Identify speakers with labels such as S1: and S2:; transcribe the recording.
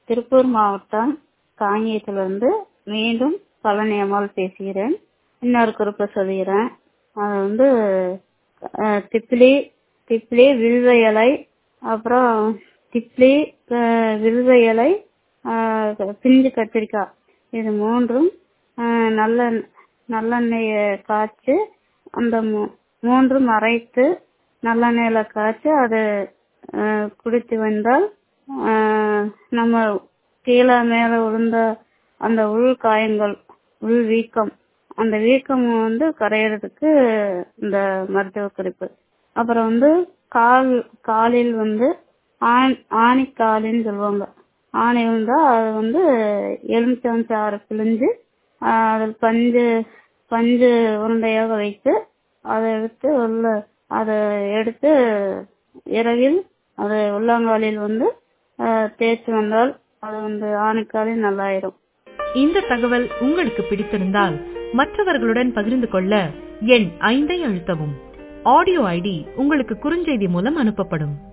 S1: திருப்பூர் மாவட்டம் காங்கேயத்திலிருந்து மீண்டும் பழனி அம்மாள் பேசுகிறேன் இன்னொரு குறிப்பை சொல்லிடுறேன் அது வந்து அஹ், திப்ளி திப்ளி வில்வ இலை அப்புறம் திப்ளி அஹ், வில்வ இலை அஹ், பிஞ்சு கத்திரிக்காய் இது மூன்றும் அஹ், நல்ல நல்லெண்ணெயை காய்ச்சி அந்த மூ- மூன்றும் அரைத்து நல்லெண்ணெயில காய்ச்சி அதை அஹ், குடித்து வந்தால் அஹ், நம்ம கீழே மேலே விழுந்த அந்த உள் காயங்கள் உள் வீக்கம் அந்த வீக்கம் வந்து கரையிறதுக்கு இந்த மருத்துவ குறிப்பு அப்புறம் வந்து கால் காலில் வந்து ஆண் ஆணிக்காலின்னு சொல்லுவாங்க ஆணி விழுந்தா அது வந்து எலுமிச்சம் சாறு பிழிஞ்சு ஆஹ் அதில் பஞ்சு பஞ்சு உருண்டையாக வைத்து அதை எடுத்து உள்ள அதை எடுத்து இரவில் அது உள்ளங்காலில் வந்து ஆஹ் தேய்ச்சி வந்தால் அது வந்து ஆணிக்காலில் நல்லாயிரும்
S2: இந்த தகவல் உங்களுக்கு பிடித்திருந்தால் மற்றவர்களுடன் பகிர்ந்து கொள்ள எண் ஐந்தை அழுத்தவும் ஆடியோ ஐடி உங்களுக்கு குறுஞ்செய்தி மூலம் அனுப்பப்படும்